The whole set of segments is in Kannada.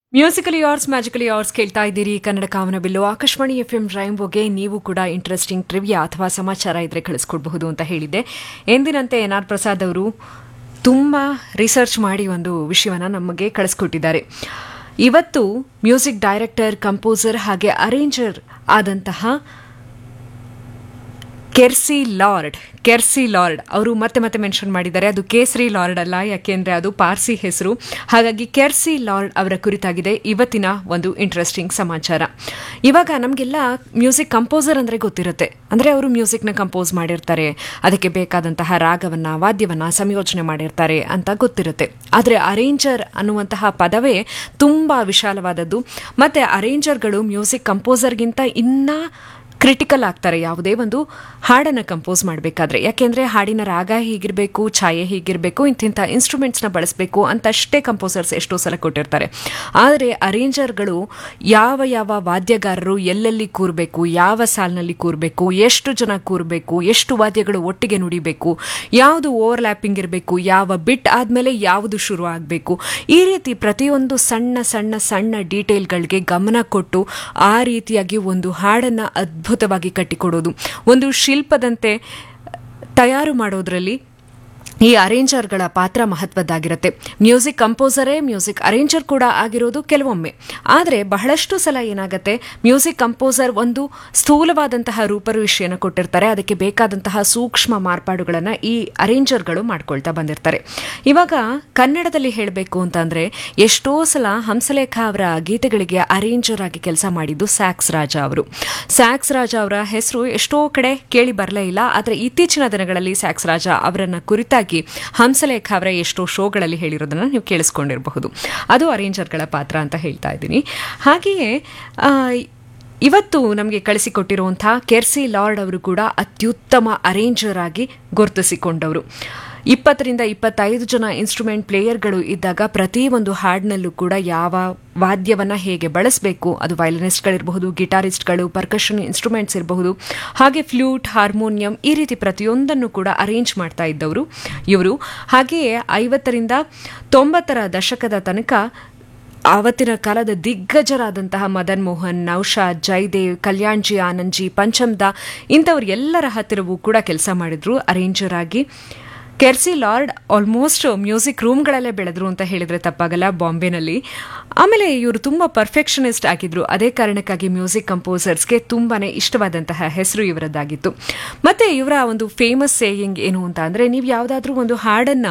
ಮ್ಯೂಸಿಕಲಿ ಆರ್ಸ್ ಮ್ಯಾಜಿಕಲಿ ಆರ್ಸ್ ಕೇಳ್ತಾ ಇದ್ದೀರಿ ಕನ್ನಡ ಕಾವನ ಬಿಲ್ಲು ಆಕಾಶವಾಣಿ ಎಫ್ ಎಂ ರೈಂಬೋಗೆ ನೀವು ಕೂಡ ಇಂಟ್ರೆಸ್ಟಿಂಗ್ ಟ್ರಿವಿಯಾ ಅಥವಾ ಸಮಾಚಾರ ಇದ್ರೆ ಕಳಿಸ್ಕೊಡ್ಬಹುದು ಅಂತ ಹೇಳಿದ್ದೆ ಎಂದಿನಂತೆ ಎನ್ ಆರ್ ಪ್ರಸಾದ್ ಅವರು ತುಂಬ ರಿಸರ್ಚ್ ಮಾಡಿ ಒಂದು ವಿಷಯವನ್ನು ನಮಗೆ ಕಳಿಸ್ಕೊಟ್ಟಿದ್ದಾರೆ ಇವತ್ತು ಮ್ಯೂಸಿಕ್ ಡೈರೆಕ್ಟರ್ ಕಂಪೋಸರ್ ಹಾಗೆ ಅರೇಂಜರ್ ಆದಂತಹ ಕೆರ್ಸಿ ಲಾರ್ಡ್ ಕೆರ್ಸಿ ಲಾರ್ಡ್ ಅವರು ಮತ್ತೆ ಮತ್ತೆ ಮೆನ್ಷನ್ ಮಾಡಿದ್ದಾರೆ ಅದು ಕೇಸರಿ ಲಾರ್ಡ್ ಅಲ್ಲ ಯಾಕೆಂದ್ರೆ ಅದು ಪಾರ್ಸಿ ಹೆಸರು ಹಾಗಾಗಿ ಕೆರ್ಸಿ ಲಾರ್ಡ್ ಅವರ ಕುರಿತಾಗಿದೆ ಇವತ್ತಿನ ಒಂದು ಇಂಟ್ರೆಸ್ಟಿಂಗ್ ಸಮಾಚಾರ ಇವಾಗ ನಮಗೆಲ್ಲ ಮ್ಯೂಸಿಕ್ ಕಂಪೋಸರ್ ಅಂದರೆ ಗೊತ್ತಿರುತ್ತೆ ಅಂದರೆ ಅವರು ಮ್ಯೂಸಿಕ್ನ ಕಂಪೋಸ್ ಮಾಡಿರ್ತಾರೆ ಅದಕ್ಕೆ ಬೇಕಾದಂತಹ ರಾಗವನ್ನ ವಾದ್ಯವನ್ನ ಸಂಯೋಜನೆ ಮಾಡಿರ್ತಾರೆ ಅಂತ ಗೊತ್ತಿರುತ್ತೆ ಆದರೆ ಅರೇಂಜರ್ ಅನ್ನುವಂತಹ ಪದವೇ ತುಂಬ ವಿಶಾಲವಾದದ್ದು ಮತ್ತೆ ಅರೇಂಜರ್ಗಳು ಮ್ಯೂಸಿಕ್ ಕಂಪೋಸರ್ಗಿಂತ ಇನ್ನ ಕ್ರಿಟಿಕಲ್ ಆಗ್ತಾರೆ ಯಾವುದೇ ಒಂದು ಹಾಡನ್ನು ಕಂಪೋಸ್ ಮಾಡಬೇಕಾದ್ರೆ ಯಾಕೆಂದರೆ ಹಾಡಿನ ರಾಗ ಹೀಗಿರಬೇಕು ಛಾಯೆ ಹೀಗಿರಬೇಕು ಇಂತಿಂಥ ಇನ್ಸ್ಟ್ರೂಮೆಂಟ್ಸ್ನ ಬಳಸಬೇಕು ಅಂತಷ್ಟೇ ಕಂಪೋಸರ್ಸ್ ಎಷ್ಟೋ ಸಲ ಕೊಟ್ಟಿರ್ತಾರೆ ಆದರೆ ಅರೇಂಜರ್ಗಳು ಯಾವ ಯಾವ ವಾದ್ಯಗಾರರು ಎಲ್ಲೆಲ್ಲಿ ಕೂರಬೇಕು ಯಾವ ಸಾಲಿನಲ್ಲಿ ಕೂರಬೇಕು ಎಷ್ಟು ಜನ ಕೂರಬೇಕು ಎಷ್ಟು ವಾದ್ಯಗಳು ಒಟ್ಟಿಗೆ ನುಡಿಬೇಕು ಯಾವುದು ಓವರ್ಲ್ಯಾಪಿಂಗ್ ಇರಬೇಕು ಯಾವ ಬಿಟ್ ಆದಮೇಲೆ ಯಾವುದು ಶುರು ಆಗಬೇಕು ಈ ರೀತಿ ಪ್ರತಿಯೊಂದು ಸಣ್ಣ ಸಣ್ಣ ಸಣ್ಣ ಡೀಟೇಲ್ಗಳಿಗೆ ಗಮನ ಕೊಟ್ಟು ಆ ರೀತಿಯಾಗಿ ಒಂದು ಹಾಡನ್ನು ಅದ್ಭುತವಾಗಿ ಕಟ್ಟಿಕೊಡೋದು ಒಂದು ಶಿಲ್ಪದಂತೆ ತಯಾರು ಮಾಡೋದ್ರಲ್ಲಿ ಈ ಅರೇಂಜರ್ಗಳ ಪಾತ್ರ ಮಹತ್ವದ್ದಾಗಿರುತ್ತೆ ಮ್ಯೂಸಿಕ್ ಕಂಪೋಸರೇ ಮ್ಯೂಸಿಕ್ ಅರೇಂಜರ್ ಕೂಡ ಆಗಿರೋದು ಕೆಲವೊಮ್ಮೆ ಆದರೆ ಬಹಳಷ್ಟು ಸಲ ಏನಾಗುತ್ತೆ ಮ್ಯೂಸಿಕ್ ಕಂಪೋಸರ್ ಒಂದು ಸ್ಥೂಲವಾದಂತಹ ರೂಪರೇಷೆಯನ್ನು ಕೊಟ್ಟಿರ್ತಾರೆ ಅದಕ್ಕೆ ಬೇಕಾದಂತಹ ಸೂಕ್ಷ್ಮ ಮಾರ್ಪಾಡುಗಳನ್ನು ಈ ಅರೇಂಜರ್ಗಳು ಮಾಡ್ಕೊಳ್ತಾ ಬಂದಿರ್ತಾರೆ ಇವಾಗ ಕನ್ನಡದಲ್ಲಿ ಹೇಳಬೇಕು ಅಂತಂದ್ರೆ ಎಷ್ಟೋ ಸಲ ಹಂಸಲೇಖ ಅವರ ಗೀತೆಗಳಿಗೆ ಅರೇಂಜರ್ ಆಗಿ ಕೆಲಸ ಮಾಡಿದ್ದು ಸ್ಯಾಕ್ಸ್ ರಾಜ ಅವರು ಸ್ಯಾಕ್ಸ್ ರಾಜ ಅವರ ಹೆಸರು ಎಷ್ಟೋ ಕಡೆ ಕೇಳಿ ಬರಲೇ ಇಲ್ಲ ಆದರೆ ಇತ್ತೀಚಿನ ದಿನಗಳಲ್ಲಿ ಸ್ಯಾಕ್ಸ್ ರಾಜ ಅವರನ್ನ ಕುರಿತಾಗಿ ಹಂಸಲೇಖ ಅವರ ಎಷ್ಟೋ ಶೋಗಳಲ್ಲಿ ಹೇಳಿರೋದನ್ನ ನೀವು ಕೇಳಿಸ್ಕೊಂಡಿರಬಹುದು ಅದು ಅರೇಂಜರ್ಗಳ ಪಾತ್ರ ಅಂತ ಹೇಳ್ತಾ ಇದ್ದೀನಿ ಹಾಗೆಯೇ ಆ, ಇವತ್ತು ನಮಗೆ ಕಳಿಸಿಕೊಟ್ಟಿರುವಂತಹ ಕೆರ್ಸಿ ಲಾರ್ಡ್ ಅವರು ಕೂಡ ಅತ್ಯುತ್ತಮ ಅರೇಂಜರ್ ಆಗಿ ಗುರುತಿಸಿಕೊಂಡವರು ಇಪ್ಪತ್ತರಿಂದ ಇಪ್ಪತ್ತೈದು ಜನ ಇನ್ಸ್ಟ್ರೂಮೆಂಟ್ ಪ್ಲೇಯರ್ಗಳು ಇದ್ದಾಗ ಪ್ರತಿ ಒಂದು ಹಾಡಿನಲ್ಲೂ ಕೂಡ ಯಾವ ವಾದ್ಯವನ್ನ ಹೇಗೆ ಬಳಸಬೇಕು ಅದು ವಯಲಿನಿಸ್ಟ್ಗಳಿರಬಹುದು ಗಿಟಾರಿಸ್ಟ್ಗಳು ಪರ್ಕಷನ್ ಇನ್ಸ್ಟ್ರೂಮೆಂಟ್ಸ್ ಇರಬಹುದು ಹಾಗೆ ಫ್ಲೂಟ್ ಹಾರ್ಮೋನಿಯಂ ಈ ರೀತಿ ಪ್ರತಿಯೊಂದನ್ನು ಕೂಡ ಅರೇಂಜ್ ಮಾಡ್ತಾ ಇದ್ದವರು ಇವರು ಹಾಗೆಯೇ ಐವತ್ತರಿಂದ ತೊಂಬತ್ತರ ದಶಕದ ತನಕ ಆವತ್ತಿನ ಕಾಲದ ದಿಗ್ಗಜರಾದಂತಹ ಮದನ್ ಮೋಹನ್ ನೌಶಾದ್ ಜಯದೇವ್ ಕಲ್ಯಾಣ್ಜಿ ಆನಂದ್ಜಿ ಪಂಚಮ್ದ ಇಂಥವ್ರು ಎಲ್ಲರ ಹತ್ತಿರವೂ ಕೂಡ ಕೆಲಸ ಮಾಡಿದ್ರು ಅರೇಂಜರ್ ಆಗಿ ಕೆರ್ಸಿ ಲಾರ್ಡ್ ಆಲ್ಮೋಸ್ಟ್ ಮ್ಯೂಸಿಕ್ ರೂಮ್ಗಳಲ್ಲೇ ಬೆಳೆದ್ರು ಅಂತ ಹೇಳಿದ್ರೆ ತಪ್ಪಾಗಲ್ಲ ಬಾಂಬೆನಲ್ಲಿ ಆಮೇಲೆ ಇವರು ತುಂಬ ಪರ್ಫೆಕ್ಷನಿಸ್ಟ್ ಆಗಿದ್ರು ಅದೇ ಕಾರಣಕ್ಕಾಗಿ ಮ್ಯೂಸಿಕ್ ಕಂಪೋಸರ್ಸ್ಗೆ ತುಂಬಾನೇ ಇಷ್ಟವಾದಂತಹ ಹೆಸರು ಇವರದ್ದಾಗಿತ್ತು ಮತ್ತೆ ಇವರ ಒಂದು ಫೇಮಸ್ ಸೇಯಿಂಗ್ ಏನು ಅಂತ ಅಂದ್ರೆ ನೀವು ಯಾವುದಾದ್ರೂ ಒಂದು ಹಾಡನ್ನ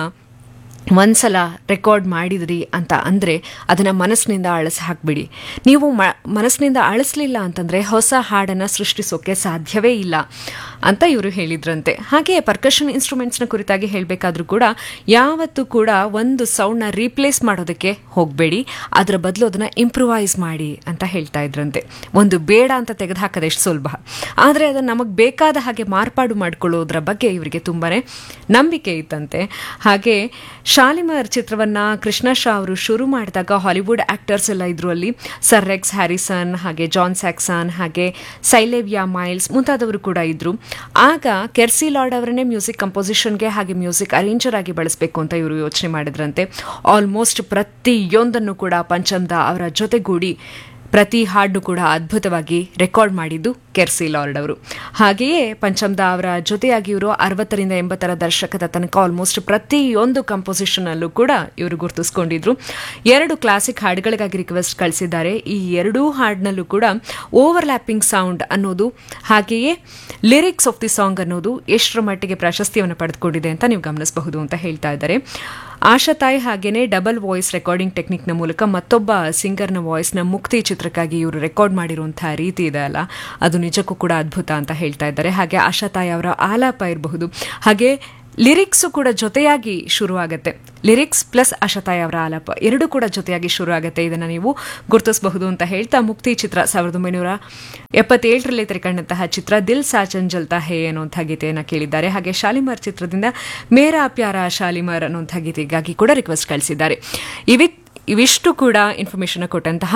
ಒಂದ್ಸಲ ರೆಕಾರ್ಡ್ ಮಾಡಿದ್ರಿ ಅಂತ ಅಂದರೆ ಅದನ್ನು ಮನಸ್ಸಿನಿಂದ ಅಳಿಸಿ ಹಾಕ್ಬಿಡಿ ನೀವು ಮ ಮನಸ್ಸಿನಿಂದ ಅಳಿಸ್ಲಿಲ್ಲ ಅಂತಂದರೆ ಹೊಸ ಹಾಡನ್ನು ಸೃಷ್ಟಿಸೋಕೆ ಸಾಧ್ಯವೇ ಇಲ್ಲ ಅಂತ ಇವರು ಹೇಳಿದ್ರಂತೆ ಹಾಗೆ ಪರ್ಕಷನ್ ಇನ್ಸ್ಟ್ರೂಮೆಂಟ್ಸ್ನ ಕುರಿತಾಗಿ ಹೇಳಬೇಕಾದ್ರೂ ಕೂಡ ಯಾವತ್ತೂ ಕೂಡ ಒಂದು ಸೌಂಡ್ನ ರೀಪ್ಲೇಸ್ ಮಾಡೋದಕ್ಕೆ ಹೋಗಬೇಡಿ ಅದರ ಬದಲು ಅದನ್ನು ಇಂಪ್ರೂವೈಸ್ ಮಾಡಿ ಅಂತ ಹೇಳ್ತಾ ಇದ್ರಂತೆ ಒಂದು ಬೇಡ ಅಂತ ತೆಗೆದುಹಾಕೋದು ಎಷ್ಟು ಸುಲಭ ಆದರೆ ಅದನ್ನು ನಮಗೆ ಬೇಕಾದ ಹಾಗೆ ಮಾರ್ಪಾಡು ಮಾಡಿಕೊಳ್ಳೋದ್ರ ಬಗ್ಗೆ ಇವರಿಗೆ ತುಂಬಾ ನಂಬಿಕೆ ಇತ್ತಂತೆ ಹಾಗೆ ಶಾಲಿಮರ್ ಚಿತ್ರವನ್ನ ಕೃಷ್ಣ ಶಾ ಅವರು ಶುರು ಮಾಡಿದಾಗ ಹಾಲಿವುಡ್ ಆಕ್ಟರ್ಸ್ ಎಲ್ಲ ಇದ್ರು ಅಲ್ಲಿ ಸರ್ ಎಕ್ಸ್ ಹ್ಯಾರಿಸನ್ ಹಾಗೆ ಜಾನ್ ಸ್ಯಾಕ್ಸನ್ ಹಾಗೆ ಸೈಲೇವಿಯಾ ಮೈಲ್ಸ್ ಮುಂತಾದವರು ಕೂಡ ಇದ್ರು ಆಗ ಕೆರ್ಸಿ ಲಾರ್ಡ್ ಅವರನ್ನೇ ಮ್ಯೂಸಿಕ್ ಕಂಪೋಸಿಷನ್ಗೆ ಹಾಗೆ ಮ್ಯೂಸಿಕ್ ಅರೇಂಜರ್ ಆಗಿ ಬಳಸಬೇಕು ಅಂತ ಇವರು ಯೋಚನೆ ಮಾಡಿದ್ರಂತೆ ಆಲ್ಮೋಸ್ಟ್ ಪ್ರತಿಯೊಂದನ್ನು ಕೂಡ ಪಂಚಮ್ದ ಅವರ ಜೊತೆಗೂಡಿ ಪ್ರತಿ ಹಾಡು ಕೂಡ ಅದ್ಭುತವಾಗಿ ರೆಕಾರ್ಡ್ ಮಾಡಿದ್ದು ಕೆರ್ಸಿ ಲಾರ್ಡ್ ಅವರು ಹಾಗೆಯೇ ಪಂಚಮ್ದ ಅವರ ಜೊತೆಯಾಗಿ ಇವರು ಅರವತ್ತರಿಂದ ಎಂಬತ್ತರ ದಶಕದ ತನಕ ಆಲ್ಮೋಸ್ಟ್ ಪ್ರತಿಯೊಂದು ಕಂಪೋಸಿಷನ್ ಅಲ್ಲೂ ಕೂಡ ಇವರು ಗುರುತಿಸ್ಕೊಂಡಿದ್ರು ಎರಡು ಕ್ಲಾಸಿಕ್ ಹಾಡುಗಳಿಗಾಗಿ ರಿಕ್ವೆಸ್ಟ್ ಕಳಿಸಿದ್ದಾರೆ ಈ ಎರಡೂ ಹಾಡಿನಲ್ಲೂ ಕೂಡ ಓವರ್ಲ್ಯಾಪಿಂಗ್ ಸೌಂಡ್ ಅನ್ನೋದು ಹಾಗೆಯೇ ಲಿರಿಕ್ಸ್ ಆಫ್ ದಿ ಸಾಂಗ್ ಅನ್ನೋದು ಎಷ್ಟರ ಮಟ್ಟಿಗೆ ಪ್ರಶಸ್ತಿಯನ್ನು ಪಡೆದುಕೊಂಡಿದೆ ಅಂತ ನೀವು ಗಮನಿಸಬಹುದು ಅಂತ ಹೇಳ್ತಾ ಇದ್ದಾರೆ ಆಶಾತಾಯಿ ಹಾಗೇನೆ ಡಬಲ್ ವಾಯ್ಸ್ ರೆಕಾರ್ಡಿಂಗ್ ಟೆಕ್ನಿಕ್ನ ಮೂಲಕ ಮತ್ತೊಬ್ಬ ಸಿಂಗರ್ನ ವಾಯ್ಸ್ನ ಮುಕ್ತಿ ಚಿತ್ರಕ್ಕಾಗಿ ಇವರು ರೆಕಾರ್ಡ್ ಮಾಡಿರುವಂತಹ ರೀತಿ ಇದೆ ಅಲ್ಲ ಅದು ನಿಜಕ್ಕೂ ಕೂಡ ಅದ್ಭುತ ಅಂತ ಹೇಳ್ತಾ ಇದ್ದಾರೆ ಹಾಗೆ ಆಶಾತಾಯಿ ಅವರ ಆಲಾಪ ಇರಬಹುದು ಹಾಗೆ ಲಿರಿಕ್ಸು ಕೂಡ ಜೊತೆಯಾಗಿ ಶುರುವಾಗುತ್ತೆ ಲಿರಿಕ್ಸ್ ಪ್ಲಸ್ ಆಶತಾಯಿ ಅವರ ಆಲಾಪ ಎರಡೂ ಕೂಡ ಜೊತೆಯಾಗಿ ಶುರು ಆಗುತ್ತೆ ಇದನ್ನು ನೀವು ಗುರುತಿಸಬಹುದು ಅಂತ ಹೇಳ್ತಾ ಮುಕ್ತಿ ಚಿತ್ರ ಸಾವಿರದ ಒಂಬೈನೂರ ಎಪ್ಪತ್ತೇಳರಲ್ಲಿ ತೆರೆಕಂಡಂತಹ ಚಿತ್ರ ದಿಲ್ ಸಾಚನ್ ಜಲ್ತಾ ಹೇ ಅನ್ನುವಂಥ ಗೀತೆಯನ್ನು ಕೇಳಿದ್ದಾರೆ ಹಾಗೆ ಶಾಲಿಮಾರ್ ಚಿತ್ರದಿಂದ ಮೇರಾ ಪ್ಯಾರ ಶಾಲಿಮಾರ್ ಅನ್ನುವಂಥ ಗೀತೆಗಾಗಿ ಕೂಡ ರಿಕ್ವೆಸ್ಟ್ ಕಳಿಸಿದ್ದಾರೆ ಇವಿ ಇವಿಷ್ಟು ಕೂಡ ಇನ್ಫಾರ್ಮೇಷನ್ ಕೊಟ್ಟಂತಹ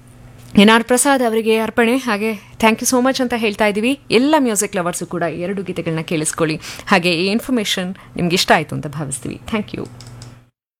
ಎನ್ ಆರ್ ಪ್ರಸಾದ್ ಅವರಿಗೆ ಅರ್ಪಣೆ ಹಾಗೆ ಥ್ಯಾಂಕ್ ಯು ಸೋ ಮಚ್ ಅಂತ ಹೇಳ್ತಾ ಇದ್ದೀವಿ ಎಲ್ಲ ಮ್ಯೂಸಿಕ್ ಲವರ್ಸು ಕೂಡ ಎರಡು ಗೀತೆಗಳನ್ನ ಕೇಳಿಸ್ಕೊಳ್ಳಿ ಹಾಗೆ ಈ ಇನ್ಫಾರ್ಮೇಷನ್ ನಿಮ್ಗೆ ಇಷ್ಟ ಆಯಿತು ಅಂತ ಭಾವಿಸ್ತೀವಿ ಥ್ಯಾಂಕ್ ಯು